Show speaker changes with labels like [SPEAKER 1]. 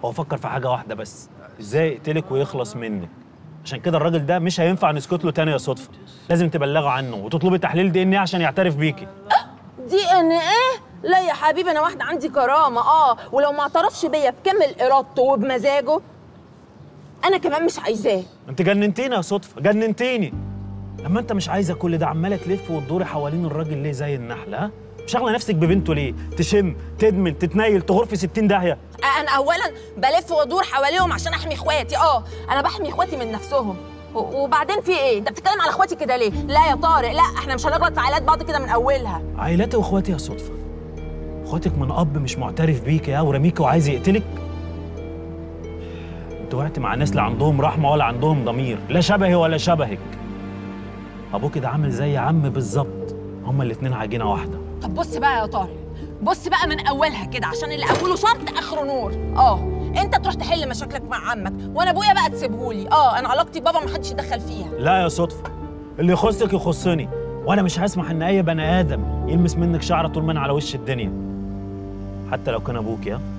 [SPEAKER 1] هو فكر في حاجه واحده بس ازاي يقتلك ويخلص منك عشان كده الراجل ده مش هينفع نسكت له تاني يا صدفه لازم تبلغوا عنه وتطلبي تحليل دي ان ايه عشان يعترف بيكي
[SPEAKER 2] دي ان ايه لا يا حبيبي انا واحده عندي كرامه اه ولو ما اعترفش بيا بكامل ارادته وبمزاجه انا كمان مش عايزاه
[SPEAKER 1] انت جننتيني يا صدفه جننتيني لما انت مش عايزه كل ده عماله تلف وتدوري حوالين الراجل ليه زي النحله ها شغله نفسك ببنته ليه تشم تدمن تتنيل تغور في 60 داهيه
[SPEAKER 2] انا اولا بلف وادور حواليهم عشان احمي اخواتي اه انا بحمي اخواتي من نفسهم و- وبعدين في ايه انت بتتكلم على اخواتي كده ليه لا يا طارق لا احنا مش هنغلط في عائلات بعض كده من اولها
[SPEAKER 1] عائلاتي واخواتي يا صدفه اخواتك من اب مش معترف بيك يا ورميك وعايز يقتلك انت وقعت مع ناس لا عندهم رحمه ولا عندهم ضمير لا شبهي ولا شبهك ابوك ده عامل زي عم بالظبط هما الاتنين عجينه واحده
[SPEAKER 2] طب بص بقى يا طارق بص بقى من اولها كده عشان اللي اوله شرط اخره نور اه انت تروح تحل مشاكلك مع عمك وانا ابويا بقى تسيبهولي اه انا علاقتي بابا ما حدش يدخل فيها
[SPEAKER 1] لا يا صدفه اللي يخصك يخصني وانا مش هسمح ان اي بني ادم يلمس منك شعره طول ما انا على وش الدنيا حتى لو كان ابوك يا